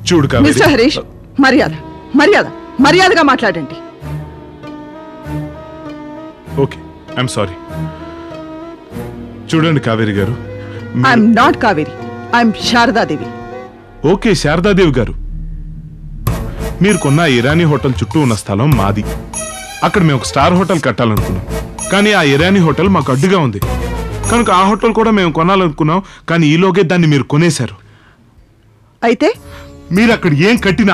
చూడు కావేరి మిస్టర్ హరీష్ మర్యాద మర్యాద మర్యాదగా మాట్లాడండి ఓకే ఐఎమ్ సారీ చూడండి కావేరి గారు మీ- I'm not Kaveri I'm Sharadadevi okay Sharadadevi garu మీరు కొన్న ఇరానీ హోటల్ చుట్టూ ఉన్న స్థలం మాది అక్కడ మేము ఒక స్టార్ హోటల్ కట్టాలనుకున్నాం కానీ ఆ ఇరానీ హోటల్ మాకు అడ్డుగా ఉంది కనుక ఆ హోటల్ కూడా మేము కొనాలనుకున్నాం కానీ ఈలోగే దాన్ని మీరు కొనేశారు అయితే మీరు అక్కడ ఏం కట్టినా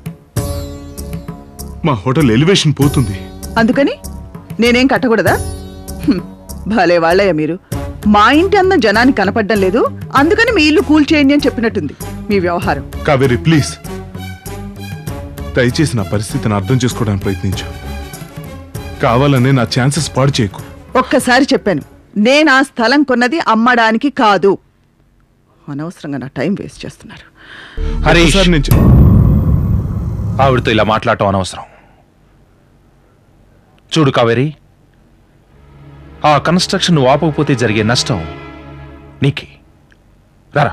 మా హోటల్ ఎలివేషన్ పోతుంది అందుకని నేనేం కట్టకూడదా హ్మ్, భలే వాళ్ళయ్య మీరు మా ఇంటి అందం జనానికి కనపడడం లేదు అందుకని మీ ఇల్లు కూల్ చేయండి అని చెప్పినట్టుంది మీ వ్యవహారం కావేరి ప్లీజ్ దయచేసి నా పరిస్థితిని అర్థం చేసుకోవడానికి ప్రయత్నించు కావాలనే నా ఛాన్సెస్ పాడు చేయకు ఒక్కసారి చెప్పాను నేను ఆ స్థలం కొన్నది అమ్మడానికి కాదు అనవసరంగా నా టైం వేస్ట్ చేస్తున్నారు హరీష్ ఒకసారి నేను చెప్- ఆవిడతో ఇలా మాట్లాడటం అనవసరం చూడు కావేరి ఆ కన్స్ట్రక్షన్ నువ్వు ఆపకపోతే జరిగే నష్టం నీకే రారా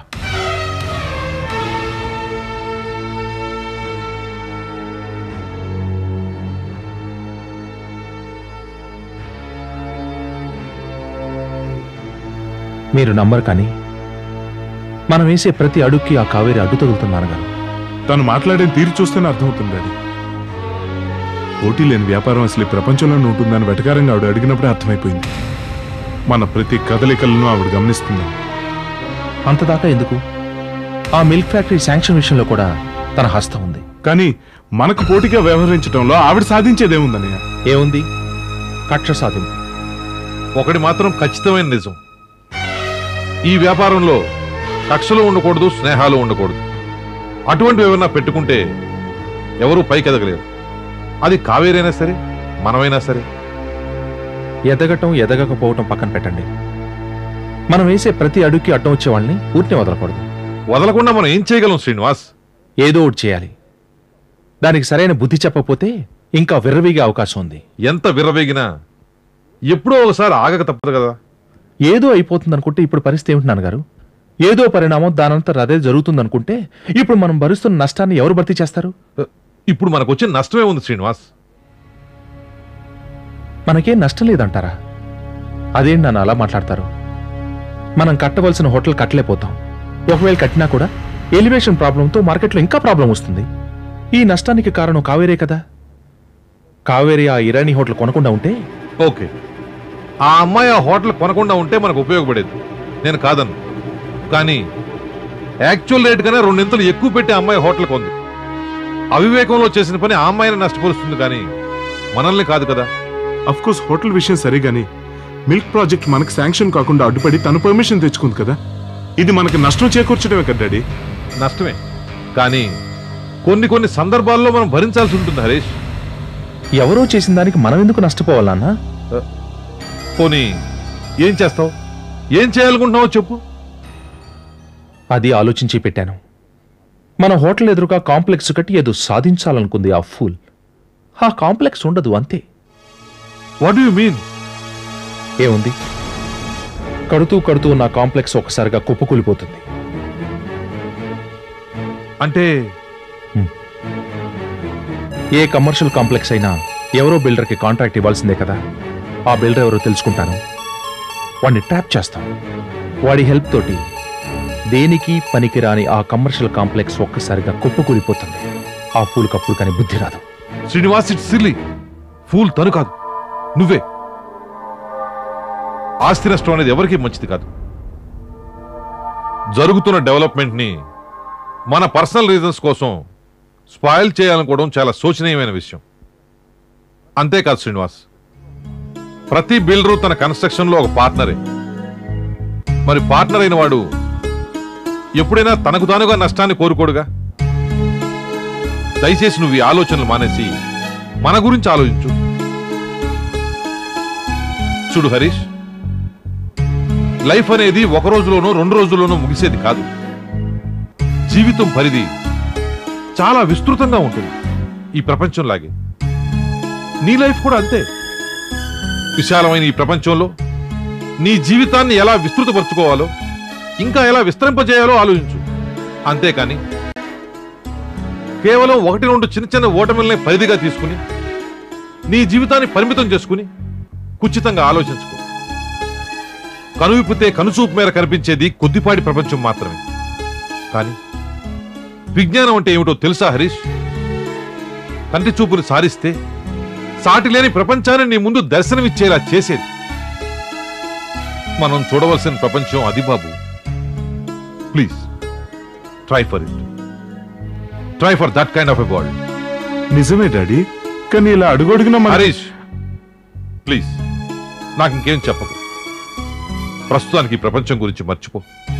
మీరు నమ్మరు కానీ మనం వేసే ప్రతి అడుగుకి ఆ కావేరి అడ్డు తగులుతున్నాను గారు తను మాట్లాడే తీరు చూస్తేనే అర్థమవుతుంది డాడీ పోటీ లేని వ్యాపారం అసలు ఈ ప్రపంచంలోనే ఉంటుందని వెటకారంగా ఆవిడ అడిగినప్పుడే అర్థమైపోయింది మన ప్రతి కదలికలను ఆవిడ గమనిస్తుంది అంతదాకా ఎందుకు ఆ మిల్క్ ఫ్యాక్టరీ శాంక్షన్ విషయంలో కూడా తన హస్తం ఉంది కానీ మనకు పోటీగా వ్యవహరించడంలో ఆవిడ సాధించేదేముందన్నయ్య ఏముంది కక్ష సాధింపు ఒకటి మాత్రం ఖచ్చితమైన నిజం ఈ వ్యాపారంలో కక్షలు ఉండకూడదు స్నేహాలు ఉండకూడదు అటువంటివి ఏమైనా పెట్టుకుంటే ఎవరూ పైకి ఎదగలేరు అది కావేరైనా సరే మనమైనా సరే ఎదగటం ఎదగకపోవటం పక్కన పెట్టండి మనం వేసే ప్రతి అడుగుకి అడ్డం వచ్చే వాళ్ళని ఊరినే వదలకూడదు వదలకుండా మనం ఏం చేయగలం శ్రీనివాస్ ఏదో ఒకటి చేయాలి దానికి సరైన బుద్ధి చెప్పకపోతే ఇంకా విర్రవీగే అవకాశం ఉంది ఎంత విర్రవేగినా ఎప్పుడో ఒకసారి ఆగక తప్పదు కదా ఏదో అయిపోతుంది అనుకుంటే ఇప్పుడు పరిస్థితి ఏమిటి నాన్నగారు ఏదో పరిణామం దానంతా అదే జరుగుతుంది అనుకుంటే ఇప్పుడు మనం భరిస్తున్న నష్టాన్ని ఎవరు భర్తీ చేస్తారు ఇప్పుడు మనకు వచ్చిన నష్టమే ఉంది శ్రీనివాస్ మనకేం నష్టం లేదంటారా అదేంటి నన్ను అలా మాట్లాడతారు మనం కట్టవలసిన హోటల్ కట్టలేకపోతాం ఒకవేళ కట్టినా కూడా ఎలివేషన్ ప్రాబ్లంతో మార్కెట్లో ఇంకా ప్రాబ్లం వస్తుంది ఈ నష్టానికి కారణం కావేరే కదా కావేరి ఆ ఇరానీ హోటల్ కొనకుండా ఉంటే ఓకే ఆ అమ్మాయి ఆ హోటల్ కొనకుండా ఉంటే మనకు ఉపయోగపడేది నేను కాదను కానీ యాక్చువల్ రేట్ కన్నా రెండింతలు ఎక్కువ పెట్టి ఆ అమ్మాయి హోటల్ కొంది అవివేకంలో చేసిన పని ఆ అమ్మాయిని నష్టపరుస్తుంది కానీ మనల్ని కాదు కదా అఫ్ కోర్స్ హోటల్ విషయం సరే గానీ మిల్క్ ప్రాజెక్ట్ మనకు శాంక్షన్ కాకుండా అడ్డుపడి తను పర్మిషన్ తెచ్చుకుంది కదా ఇది మనకి నష్టం చేకూర్చడమే కదా డాడీ నష్టమే కానీ కొన్ని కొన్ని సందర్భాల్లో మనం భరించాల్సి ఉంటుంది హరీష్ ఎవరో చేసిన దానికి మనం ఎందుకు నష్టపోవాలన్నా పోనీ ఏం చేస్తావు ఏం చేయాలనుకుంటున్నావో చెప్పు అది ఆలోచించి పెట్టాను మన హోటల్ ఎదురుగా కాంప్లెక్స్ కట్టి ఏదో సాధించాలనుకుంది ఆ ఫూల్ ఆ కాంప్లెక్స్ ఉండదు అంతే వాట్ యు మీన్ ఏముంది కడుతూ కడుతూ నా కాంప్లెక్స్ ఒకసారిగా కుప్పకూలిపోతుంది అంటే ఏ కమర్షియల్ కాంప్లెక్స్ అయినా ఎవరో బిల్డర్కి కాంట్రాక్ట్ ఇవ్వాల్సిందే కదా ఆ బిల్డర్ ఎవరో తెలుసుకుంటాను వాడిని ట్రాప్ చేస్తాం వాడి హెల్ప్ తోటి దేనికి పనికిరాని ఆ కమర్షియల్ కాంప్లెక్స్ ఒక్కసారిగా కుప్పకూలిపోతుంది ఆ ఫూల్ కప్పుడు కానీ బుద్ధి రాదు శ్రీనివాస్ ఇట్స్ సిల్లీ ఫూల్ తను కాదు నువ్వే ఆస్తి నష్టం అనేది ఎవరికీ మంచిది కాదు జరుగుతున్న డెవలప్మెంట్ ని మన పర్సనల్ రీజన్స్ కోసం స్పాయిల్ చేయాలనుకోవడం చాలా శోచనీయమైన విషయం అంతేకాదు శ్రీనివాస్ ప్రతి బిల్డరు తన కన్స్ట్రక్షన్ లో ఒక పార్ట్నరే మరి పార్ట్నర్ అయిన వాడు ఎప్పుడైనా తనకు తానుగా నష్టాన్ని కోరుకోడుగా దయచేసి నువ్వు ఈ ఆలోచనలు మానేసి మన గురించి ఆలోచించు చూడు హరీష్ లైఫ్ అనేది ఒక రోజులోనో రెండు రోజుల్లోనో ముగిసేది కాదు జీవితం పరిధి చాలా విస్తృతంగా ఉంటుంది ఈ ప్రపంచంలాగే నీ లైఫ్ కూడా అంతే విశాలమైన ఈ ప్రపంచంలో నీ జీవితాన్ని ఎలా విస్తృతపరచుకోవాలో ఇంకా ఎలా విస్తరింపజేయాలో ఆలోచించు అంతేకాని కేవలం ఒకటి రెండు చిన్న చిన్న ఓటమిల్ని పరిధిగా తీసుకుని నీ జీవితాన్ని పరిమితం చేసుకుని కుచితంగా ఆలోచించుకో కనువిప్పితే కనుచూపు మేర కనిపించేది కొద్దిపాటి ప్రపంచం మాత్రమే కానీ విజ్ఞానం అంటే ఏమిటో తెలుసా హరీష్ కంటి చూపుని సారిస్తే సాటి లేని ప్రపంచాన్ని నీ ముందు దర్శనమిచ్చేలా చేసేది మనం చూడవలసిన ప్రపంచం అది బాబు please try for it try for that kind of a world నిజమే డాడీ కానీ ఇలా అడుగడుగున మరి హరీష్ ప్లీజ్ నాకు ఇంకేం చెప్పకు ప్రస్తుతానికి ఈ ప్రపంచం గురించి మర్చిపో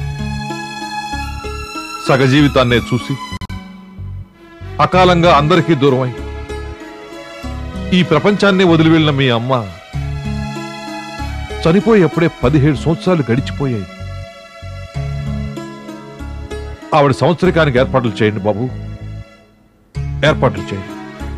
సగ జీవితాన్నే చూసి అకాలంగా అందరికీ దూరమై ఈ ప్రపంచాన్నే వదిలి వెళ్ళిన మీ అమ్మ చనిపోయేప్పుడే పదిహేడు సంవత్సరాలు గడిచిపోయాయి ఆవిడ సంవత్సరికానికి ఏర్పాట్లు చేయండి బాబు ఏర్పాట్లు చేయండి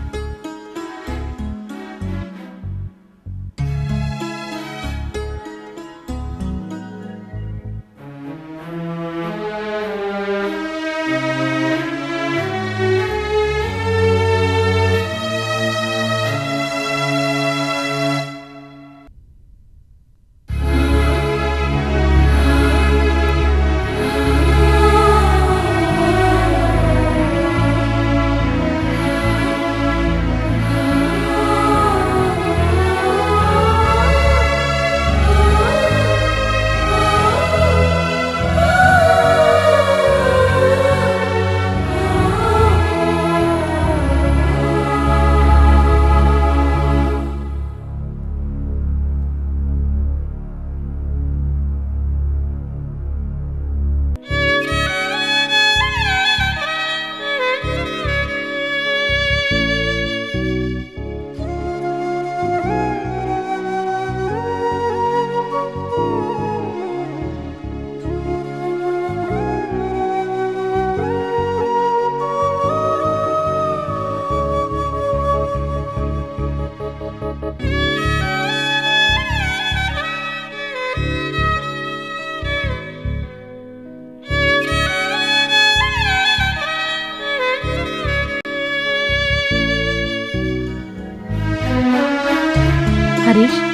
హరీష్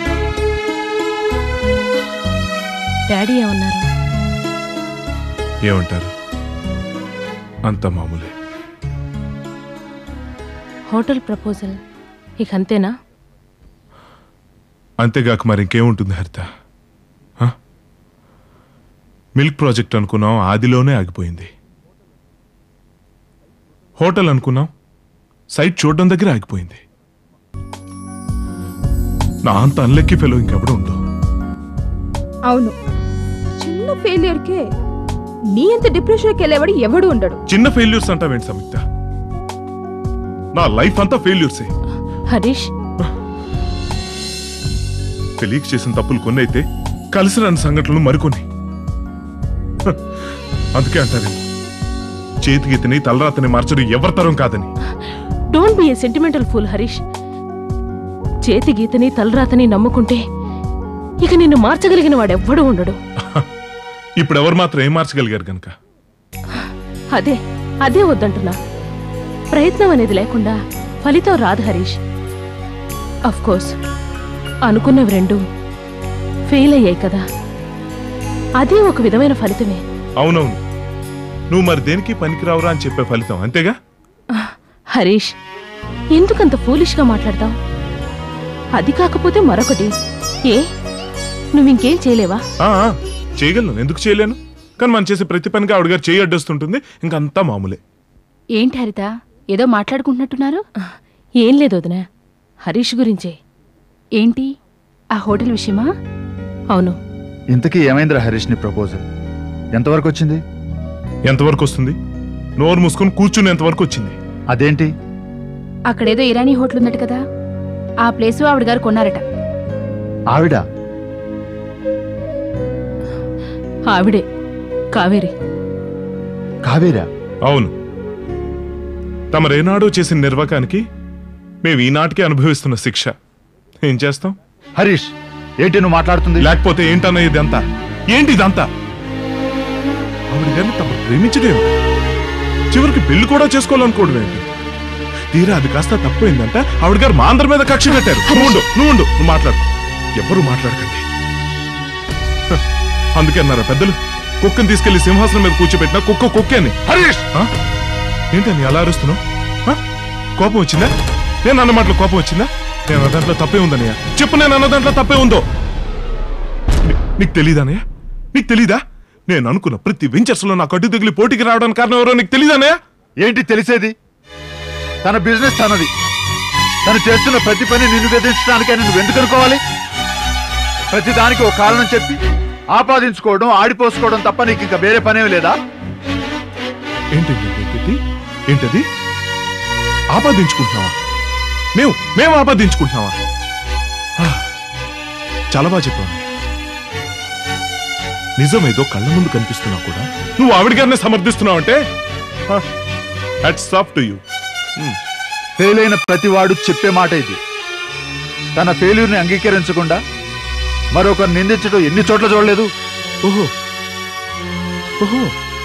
డాడీ ఏమన్నారు ఏమంటారు అంత మామూలే హోటల్ ప్రపోజల్ ఇక అంతేనా అంతేగాక మరి ఇంకేముంటుంది హరిత హ? మిల్క్ ప్రాజెక్ట్ అనుకున్నాం ఆదిలోనే ఆగిపోయింది హోటల్ అనుకున్నాం సైట్ చూడడం దగ్గర ఆగిపోయింది నా అంత అన్లెక్కి ఫెలో ఇంకెప్పుడు ఉండవు అవును చిన్న ఫెయిలియర్కే నీ అంత డిప్రెషన్కి వెళ్ళేవాడు ఎవడు ఉండడు చిన్న ఫెయిల్యూర్స్ అంటావేంటి సంయుక్త నా లైఫ్ అంతా ఫెయిల్యూర్సే హరీష్ తెలియక చేసిన తప్పులు కొన్ని అయితే కలిసి రాని సంఘటనలు మరికొన్ని హ, అందుకే అంటారేమో చేతిగీతని తలరాతని మార్చడం ఎవరి తరం కాదని don't be a sentimental fool Harish చేతి గీతని తలరాతని నమ్ముకుంటే ఇక నిన్ను మార్చగలిగిన వాడెవ్వడూ ఉండడు ఇప్పుడు ఎవరు మాత్రం ఏం మార్చగలిగారు గనక అదే అదే వద్దంటున్నా ప్రయత్నం అనేది లేకుండా ఫలితం రాదు హరీష్ అఫ్ కోర్స్ అనుకున్నవి రెండు ఫెయిల్ అయ్యాయి కదా అదే ఒక విధమైన ఫలితమే అవునవును నువ్వు మరి దేనికి పనికిరావురా అని చెప్పే ఫలితం అంతేగా హరీష్ ఎందుకంత ఫూలిష్గా మాట్లాడతావు అది కాకపోతే మరొకటి ఏ నువ్వింకేం చేయలేవా ఆ, ఆ, చేయగలను ఎందుకు చేయలేను కానీ మనం చేసే ప్రతి పనికి ఆవిడ గారు చేయి అడ్డొస్తుంటుంది ఇంకంతా మామూలే ఏంటి హరిత ఏదో మాట్లాడుకుంటున్నట్టున్నారు ఏం లేదు వదినా హరీష్ గురించే ఏంటి ఆ హోటల్ విషయమా అవును ఇంతకీ ఏమైందిరా హరీష్ నీ ప్రపోజల్ ఎంతవరకు వచ్చింది ఎంతవరకు వస్తుంది నోరు మూసుకొని కూర్చుని ఎంతవరకు వచ్చింది అదేంటి అక్కడేదో ఇరానీ హోటల్ ఉందట కదా ఆ ప్లేస్ ఆవిడ గారు కొన్నారట ఆవిడ ఆవిడే కావేరి కావేరా అవును తమరేనాడో చేసిన నిర్వాకానికి మేము ఈనాటికి అనుభవిస్తున్న శిక్ష ఏం చేస్తాం హరీష్ ఏంటి నువ్వు మాట్లాడుతుంది లేకపోతే ఏంటన్న ఇదంతా ఏంటి ఇదంతా ఆవిడ గారిని తమ ప్రేమించడేమి చివరికి పెళ్లి కూడా చేసుకోవాలనుకోవడం ఏంటి తీరా అది కాస్త తప్పైందంట ఆవిడ గారు మా అందరి మీద కక్ష కట్టారు నువ్వు ఉండు, నువ్వు ఉండు, నువ్వు మాట్లాడు ఎవరు మాట్లాడకండి హ, అందుకే అన్నారా పెద్దలు కుక్కని తీసుకెళ్లి సింహాసనం మీద కూర్చోబెట్టిన కుక్క కుక్కే అని హరీష్ ఆ? ఏంటని అలా అరుస్తున్నావు ఆ? కోపం వచ్చిందా నేను అన్న మాటలో కోపం వచ్చిందా నేను అన్న దాంట్లో తప్పే ఉందన్నయ్య చెప్పు నేను అన్న దాంట్లో తప్పే ఉందో నీ- నీకు తెలీదన్నయ్య నీకు తెలీదా నేను అనుకున్న ప్రతి వెంచర్స్ లో నాకు అడ్డు తగిలి పోటీకి రావడానికి కారణం ఎవరో నీకు తెలీదన్నయ్య ఏంటి తెలిసేది తన బిజినెస్ తనది తను చేస్తున్న ప్రతి పని నిన్ను బెదిరించడానికని నువ్వు ఎందుకు అనుకోవాలి ప్రతి దానికి ఒక కారణం చెప్పి ఆపాదించుకోవడం ఆడిపోసుకోవడం తప్ప నీకు ఇంకా వేరే పనేమి లేదా ఏంటండి ఏంటది ఏంటది ఆపాదించుకుంటున్నావా మేము మేము ఆపాదించుకుంటున్నావా ఆ, చాలా బాగా చెప్పావు అన్నయ్య. నిజమేదో కళ్ళ ముందు కనిపిస్తున్నా కూడా నువ్వు ఆవిడ గారిని సమర్థిస్తున్నావు అంటే hats off to you fail అయిన ప్రతివాడు చెప్పే మాట ఇది తన ఫెయిల్యూర్ని అంగీకరించకుండా మరొకరు నిందించడం ఎన్ని చోట్ల చూడలేదు ఓహో ఓహో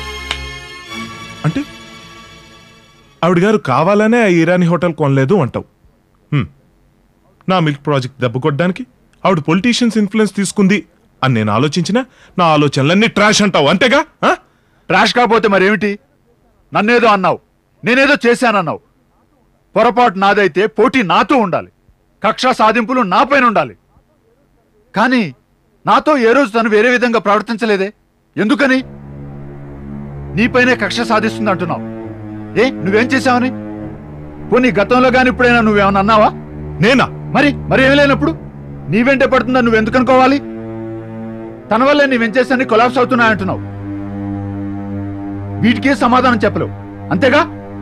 అంటే ఆవిడ గారు కావాలనే ఆ ఇరానీ హోటల్ కొనలేదు అంటావు హ్మ్. నా మిల్క్ ప్రాజెక్ట్ దెబ్బ కొట్టడానికి ఆవిడ పొలిటీషియన్స్ ఇన్ఫ్లుయెన్స్ తీసుకుంది అని నేను ఆలోచించిన నా ఆలోచనలన్నీ ట్రాష్ అంటావు అంతేగా ఆ? ట్రాష్ కాకపోతే మరేమిటి నన్నేదో అన్నావు నేనేదో చేశానన్నావు పొరపాటు నాదైతే పోటీ నాతో ఉండాలి కక్ష సాధింపులు నాపైన ఉండాలి కానీ నాతో ఏ రోజు తను వేరే విధంగా ప్రవర్తించలేదే ఎందుకని నీపైనే కక్ష సాధిస్తుంది అంటున్నావు ఏ నువ్వేం చేశావని పోనీ గతంలో గాని ఇప్పుడైనా నువ్వేమన్నా అన్నావా నేనా మరి మరి ఏమి లేనప్పుడు నీ వెంటే పడుతుందని నువ్వు ఎందుకు అనుకోవాలి తన వల్లే నీ వెంచేసాన్ని కొలాప్స్ అవుతున్నాయంటున్నావు వీటికే సమాధానం చెప్పలేవు అంతేగా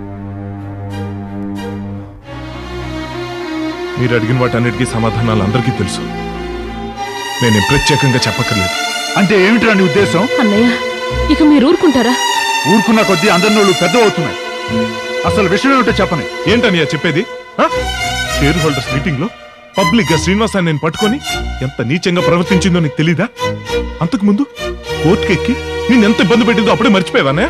మీరు అడిగిన వాటన్నిటికీ సమాధానాలు అందరికీ తెలుసు నేను ప్రత్యేకంగా చెప్పక్కర్లేదు అంటే ఏమిట్రా నీ ఉద్దేశం అన్నయ్య ఇక మీరు ఊరుకుంటారా ఊరుకున్న కొద్దీ అందరి నోళ్ళు పెద్ద అవుతున్నాయి అసలు విషయం ఏమిటో చెప్పని ఏంటని చెప్పేది షేర్ హోల్డర్స్ మీటింగ్ లో పబ్లిక్ గా శ్రీనివాసాన్ని నేను పట్టుకొని ఎంత నీచంగా ప్రవర్తించిందో నీకు తెలీదా అంతకు ముందు కోర్టుకెక్కి నేను ఎంత ఇబ్బంది పెట్టిందో అప్పుడే మర్చిపోయావానే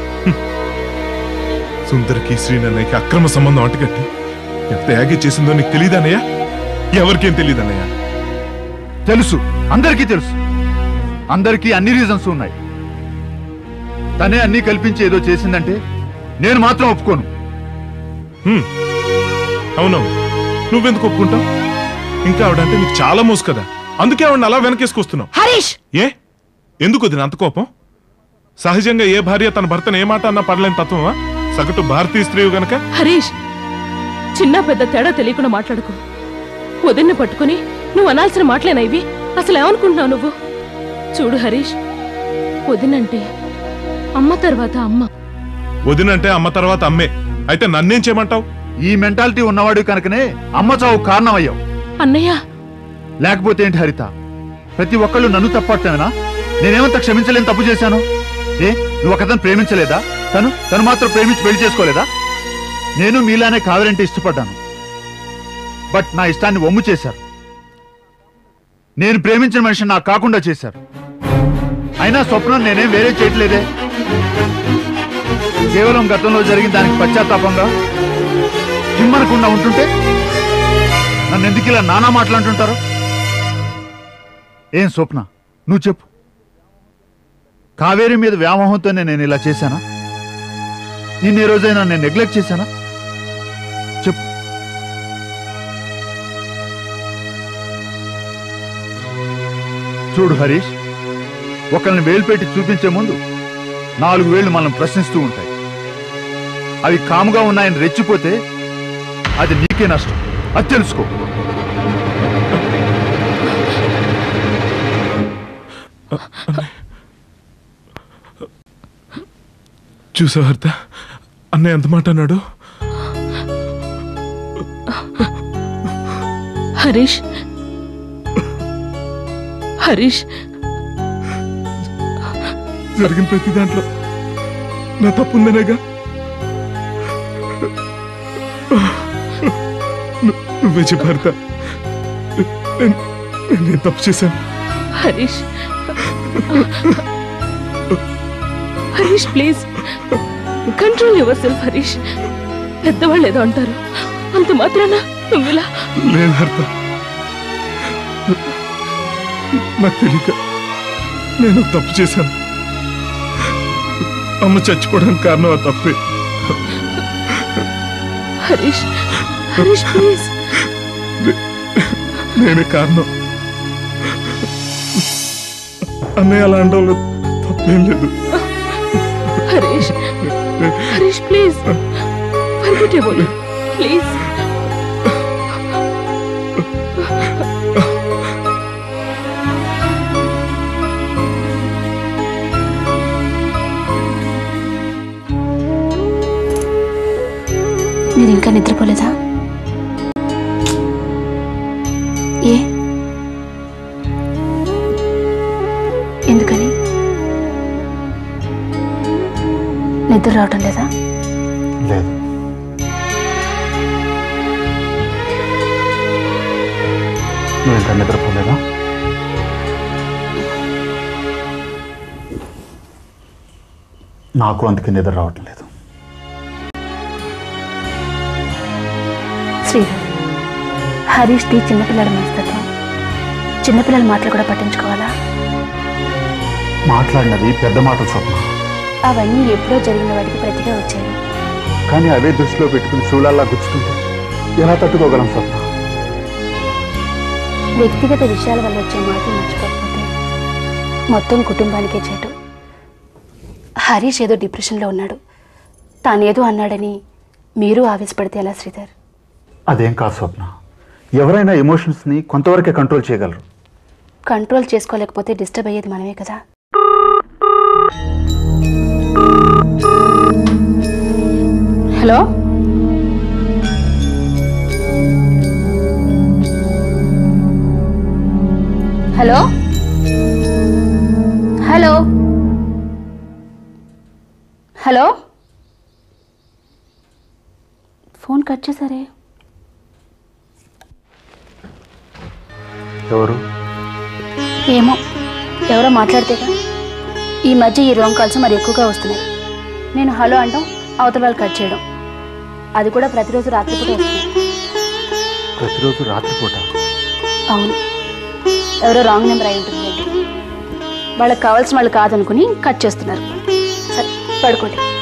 సుందరికి శ్రీనన్నయ్యకి అక్రమ సంబంధం అంటగట్టి ఎంత యాగి చేసిందో నీకు తెలీదన్నయ్యా ఎవరికేం తెలీదన్నయ్యా తెలుసు అందరికీ తెలుసు అందరికీ అన్ని రీజన్స్ ఉన్నాయి తనే అన్ని కల్పించి ఏదో చేసిందంటే నేను మాత్రం ఒప్పుకోను హ్మ్. అవునవును నువ్వెందుకు ఒప్పుకుంటావు ఇంకా ఆవిడంటే నీకు చాలా మోసు కదా అందుకే ఆవిడని అలా వెనకేసుకొస్తున్నావు హరీష్ ఏ ఎందుకు వదిన అంత కోపం సహజంగా ఏ భార్య తన భర్తను ఏ మాట అన్నా పడలేని తత్వమా సగటు భారతీయ స్త్రీవు గనక హరీష్ చిన్న పెద్ద తేడా తెలియకుండా మాట్లాడుకో వదిన్ని పట్టుకుని నువ్వు అనాల్సిన మాటలేనా ఇవి అసలు ఏమనుకుంటున్నావు నువ్వు చూడు హరీష్ వదినంటే అమ్మ తర్వాత అమ్మ వదినంటే అమ్మ తర్వాత అమ్మే అయితే నన్నేం చేయమంటావు ఈ మెంటాలిటీ ఉన్నవాడు కనుకనే అమ్మ చావు కారణం అయ్యావు అన్నయ్య లేకపోతే ఏంటి హరిత ప్రతి ఒక్కళ్ళు నన్ను తప్పట్టమేనా నేనేమంత క్షమించలేని తప్పు చేశాను ఏ నువ్వు ఒకతను ప్రేమించలేదా తను తను మాత్రం ప్రేమించి పెళ్లి చేసుకోలేదా నేను మీలానే కావాలంటే ఇష్టపడ్డాను బట్ నా ఇష్టాన్ని వమ్ము చేశారు నేను ప్రేమించిన మనిషిని నాకు కాకుండా చేశారు అయినా స్వప్నం నేనేం వేరే చేయట్లేదే కేవలం గతంలో జరిగిన దానికి పశ్చాత్తాపంగా జిమ్మనకుండా ఉంటుంటే నన్ను ఎందుకు ఇలా నానా మాట్లాడుతుంటారు ఏం స్వప్న నువ్వు చెప్పు కావేరి మీద వ్యామోహంతోనే నేను ఇలా చేశానా నిన్న ఏ రోజైనా నేను నెగ్లెక్ట్ చేశానా చెప్పు చూడు హరీష్ ఒకరిని వేలు పెట్టి చూపించే ముందు నాలుగు వేళ్లు మనం ప్రశ్నిస్తూ ఉంటాయి అవి కాముగా ఉన్నాయని రెచ్చిపోతే అది నీకే నష్టం అది తెలుసుకో చూసావు హర్త అన్నయ్య ఎంత మాట అన్నాడు హరీష్ హరీష్ జరిగిన ప్రతి దాంట్లో నా తప్పు ఉందనేగా ను- నువ్వే చెప్పు హరిత నేను- నేను తప్పు చేశాను Harish Harish please control your self Harish పెద్దవాళ్ళు ఏదో అంటారు అంత మాత్రాన నువ్వు ఇలా లేదు హర్త నాకు తెలియక నేను తప్పు చేశాను అమ్మ చచ్చిపోవడానికి కారణం ఆ తప్పే హరీష్ హరీష్ ప్లీజ్ నేనే కారణం అన్నయ్య అలా అనడంలో తప్పేం లేదు Harish Harish please forget about it please మీరు ఇంకా నిద్రపోలేదా ఏ ఎందుకని నిద్ర రావటం లేదా లేదు నువ్వు ఇంకా నిద్రపోలేదా నాకు అందుకే నిద్ర రావటం లేదు శ్రీధర్ హరీష్ది చిన్నపిల్లల మనస్తత్వం చిన్నపిల్లల మాటలు కూడా పట్టించుకోవాలా మాట్లాడినది పెద్ద మాటలు స్వప్న అవన్నీ ఎప్పుడో జరిగిన వాటికి ప్రతిగా వచ్చాయి కానీ అవే దృష్టిలో పెట్టుకుని శూలాల్లా గుచ్చుకుంటే ఎలా తట్టుకోగలం స్వప్న వ్యక్తిగత విషయాల వల్ల వచ్చే మాటలు మర్చిపోకపోతే మొత్తం కుటుంబానికే చేటు హరీష్ ఏదో డిప్రెషన్లో ఉన్నాడు తానేదో అన్నాడని మీరు ఆవేశపడితే ఎలా శ్రీధర్ అదేం కాదు స్వప్న ఎవరైనా ఎమోషన్స్ని కొంతవరకే కంట్రోల్ చేయగలరు కంట్రోల్ చేసుకోలేకపోతే డిస్టర్బ్ అయ్యేది మనమే కదా hello hello hello hello phone cut చేశారే ఎవరు ఏమో ఎవరో మాట్లాడితేగా ఈ మధ్య ఈ రాంగ్ కాల్స్ మరి ఎక్కువగా వస్తున్నాయి నేను హలో అంటాం అవతల వాళ్ళు కట్ చేయడం అది కూడా ప్రతిరోజు రాత్రిపూట వస్తుంది ప్రతిరోజు రాత్రిపూట అవును ఎవరో రాంగ్ నెంబర్ అయి ఉంటుంది వాళ్ళకి కావాల్సిన వాళ్ళు కాదనుకుని కట్ చేస్తున్నారు సరే పడుకోండి